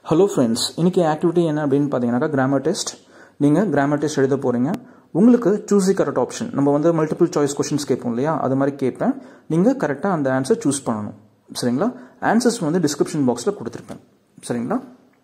hello friends இன்னைக்கு activity என்ன அப்படின்னு பார்த்தீங்கன்னாக்கா கிராமர் டெஸ்ட் நீங்கள் கிராமர் டெஸ்ட் எழுத போகிறீங்க உங்களுக்கு சூஸி கரெக்ட் ஆப்ஷன் நம்ம வந்து மல்டிபிள் சாய்ஸ் கொஷின்ஸ் கேட்போம் இல்லையா அது மாதிரி கேட்பேன் நீங்கள் கரெக்டாக அந்த ஆன்சர் சூஸ் பண்ணணும் சரிங்களா ஆன்சர்ஸ் வந்து டிஸ்கிரிப்ஷன் பாக்ஸில் கொடுத்துருப்பேன் சரிங்களா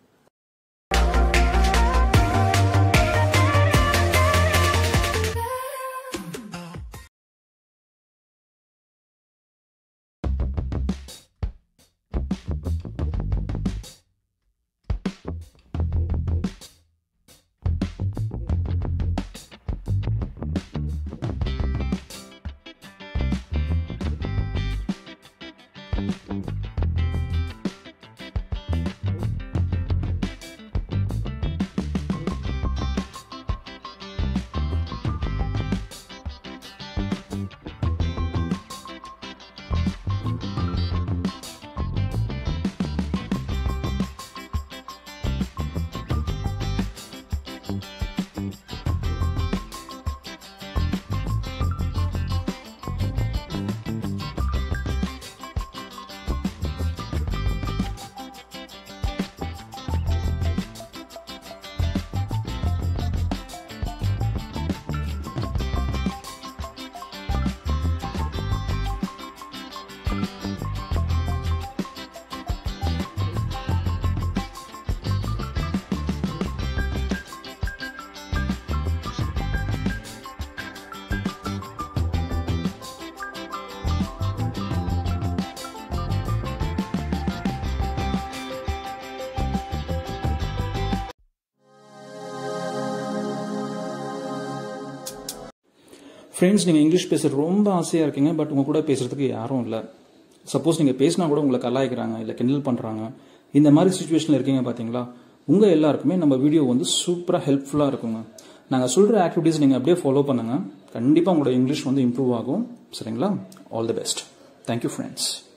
ஃப்ரெண்ட்ஸ் நீங்கள் இங்கிலீஷ் பேச ரொம்ப ஆசையாக இருக்கீங்க பட் உங்கள் கூட பேசுறதுக்கு யாரும் இல்லை சப்போஸ் நீங்கள் பேசினா கூட உங்களை கலாய்க்கிறாங்க இல்லை கிண்டல் பண்ணுறாங்க இந்த மாதிரி சுச்சுவேஷனில் இருக்கீங்க பார்த்தீங்களா உங்கள் எல்லாருக்குமே நம்ம வீடியோ வந்து சூப்பராக ஹெல்ப்ஃபுல்லாக இருக்குங்க நாங்கள் சொல்கிற ஆக்டிவிட்டீஸ் நீங்கள் அப்படியே ஃபாலோ பண்ணுங்கள் கண்டிப்பாக உங்களோட இங்கிலீஷ் வந்து இம்ப்ரூவ் ஆகும் சரிங்களா all the best thank you friends